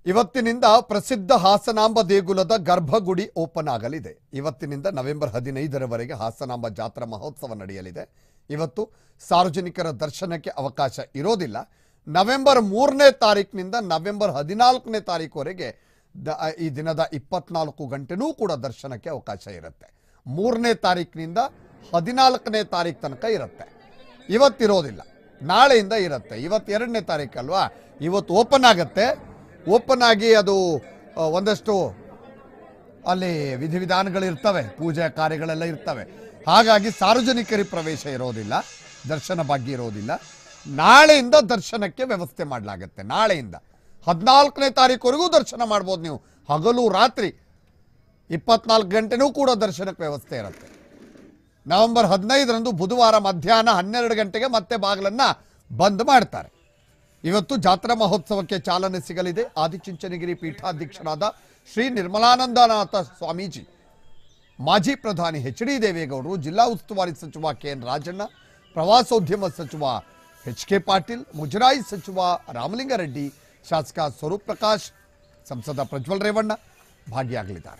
ಇವತ್ತಿನಿಂದ ಪ್ರಸಿದ್ಧ ಹಾಸನಾಂಬ ದೇಗುಲದ ಗರ್ಭಗುಡಿ ಓಪನ್ ಆಗಲಿದೆ ಇವತ್ತಿನಿಂದ ನವೆಂಬರ್ ಹದಿನೈದರವರೆಗೆ ಹಾಸನಾಂಬ ಜಾತ್ರಾ ಮಹೋತ್ಸವ ನಡೆಯಲಿದೆ ಇವತ್ತು ಸಾರ್ವಜನಿಕರ ದರ್ಶನಕ್ಕೆ ಅವಕಾಶ ಇರೋದಿಲ್ಲ ನವೆಂಬರ್ ಮೂರನೇ ತಾರೀಕಿನಿಂದ ನವೆಂಬರ್ ಹದಿನಾಲ್ಕನೇ ತಾರೀಕುವರೆಗೆ ದ- ಈ ದಿನದ ಇಪ್ಪತ್ನಾಲ್ಕು ಗಂಟೆನೂ ಕೂಡ ದರ್ಶನಕ್ಕೆ ಅವಕಾಶ ಇರುತ್ತೆ ಮೂರನೇ ತಾರೀಕಿನಿಂದ ಹದಿನಾಲ್ಕನೇ ತಾರೀಕು ತನಕ ಇರುತ್ತೆ ಇವತ್ತಿರೋದಿಲ್ಲ ನಾಳೆಯಿಂದ ಇರುತ್ತೆ ಇವತ್ತು ಎರಡನೇ ತಾರೀಕು ಅಲ್ವಾ ಇವತ್ತು ಓಪನ್ ಆಗತ್ತೆ ಓಪನ್ ಆಗಿ ಅದು ಆ, ಒಂದಷ್ಟು ಅಲ್ಲಿ ವಿಧಿವಿಧಾನಗಳಿರ್ತವೆ ಪೂಜೆ ಕಾರ್ಯಗಳೆಲ್ಲ ಇರ್ತವೆ ಹಾಗಾಗಿ ಸಾರ್ವಜನಿಕರಿಗೆ ಪ್ರವೇಶ ಇರೋದಿಲ್ಲ ದರ್ಶನ ಭಾಗ್ಯ ಇರೋದಿಲ್ಲ ನಾಳೆಯಿಂದ ದರ್ಶನಕ್ಕೆ ವ್ಯವಸ್ಥೆ ಮಾಡಲಾಗುತ್ತೆ ನಾಳೆಯಿಂದ ಹದಿನಾಲ್ಕನೇ ತಾರೀಕುವರೆಗೂ ದರ್ಶನ ಮಾಡ್ಬೋದು ನೀವು ಹಗಲು ರಾತ್ರಿ ಇಪ್ಪತ್ನಾಲ್ಕು ಗಂಟೆನೂ ಕೂಡ ದರ್ಶನಕ್ಕೆ ವ್ಯವಸ್ಥೆ ಇರುತ್ತೆ ನವೆಂಬರ್ ಹದಿನೈದರಂದು ಬುಧವಾರ ಮಧ್ಯಾಹ್ನ ಹನ್ನೆರಡು ಗಂಟೆಗೆ ಮತ್ತೆ ಬಾಗಿಲನ್ನ ಬಂದ್ ಮಾಡ್ತಾರೆ ಇವತ್ತು ಜಾತ್ರಾ ಮಹೋತ್ಸವಕ್ಕೆ ಚಾಲನೆ ಸಿಗಲಿದೆ ಆದಿಚುಂಚನಗಿರಿ ಪೀಠಾಧ್ಯಕ್ಷರಾದ ಶ್ರೀ ನಿರ್ಮಲಾನಂದನಾಥ ಸ್ವಾಮೀಜಿ ಮಾಜಿ ಪ್ರಧಾನಿ ಎಚ್ ಡಿ ದೇವೇಗೌಡರು ಜಿಲ್ಲಾ ಉಸ್ತುವಾರಿ ಸಚಿವ ಕೆ ಎನ್ ರಾಜಣ್ಣ ಪ್ರವಾಸೋದ್ಯಮ ಸಚಿವ ಎಚ್ ಕೆ ಪಾಟೀಲ್ ಮುಜರಾಯಿ ಸಚಿವ ರಾಮಲಿಂಗಾರೆಡ್ಡಿ ಶಾಸಕ ಸ್ವರೂಪ್ ಪ್ರಕಾಶ್ ಸಂಸದ ಪ್ರಜ್ವಲ್ ರೇವಣ್ಣ ಭಾಗಿಯಾಗಲಿದ್ದಾರೆ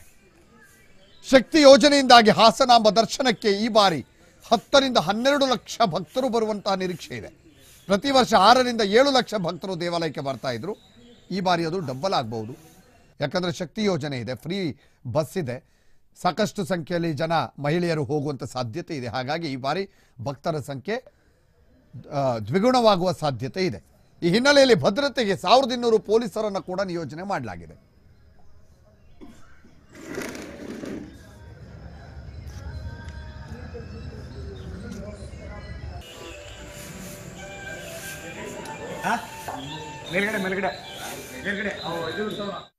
ಶಕ್ತಿ ಯೋಜನೆಯಿಂದಾಗಿ ಹಾಸನಾಂಬ ದರ್ಶನಕ್ಕೆ ಈ ಬಾರಿ ಹತ್ತರಿಂದ ಹನ್ನೆರಡು ಲಕ್ಷ ಭಕ್ತರು ಬರುವಂತಹ ನಿರೀಕ್ಷೆ ಇದೆ ಪ್ರತಿ ವರ್ಷ ಆರರಿಂದ ಏಳು ಲಕ್ಷ ಭಕ್ತರು ದೇವಾಲಯಕ್ಕೆ ಬರ್ತಾ ಇದ್ರು ಈ ಬಾರಿ ಅದು ಡಬ್ಬಲ್ ಆಗಬಹುದು ಯಾಕಂದ್ರೆ ಶಕ್ತಿ ಯೋಜನೆ ಇದೆ ಫ್ರೀ ಬಸ್ ಇದೆ ಸಾಕಷ್ಟು ಸಂಖ್ಯೆಯಲ್ಲಿ ಜನ ಮಹಿಳೆಯರು ಹೋಗುವಂತ ಸಾಧ್ಯತೆ ಇದೆ ಹಾಗಾಗಿ ಈ ಬಾರಿ ಭಕ್ತರ ಸಂಖ್ಯೆ ಆ, ದ್ವಿಗುಣವಾಗುವ ಸಾಧ್ಯತೆ ಇದೆ ಈ ಹಿನ್ನೆಲೆಯಲ್ಲಿ ಭದ್ರತೆಗೆ ಸಾವಿರದ ಇನ್ನೂರು ಪೊಲೀಸರನ್ನು ಕೂಡ ನಿಯೋಜನೆ ಮಾಡಲಾಗಿದೆ ಮೇಲ್ಗಡೆ ಮೇಲ್ಗಡೆ ಮೇಲ್ಗಡೆ ಅವು ಇದು ಇರ್ತಾವಲ್ಲ.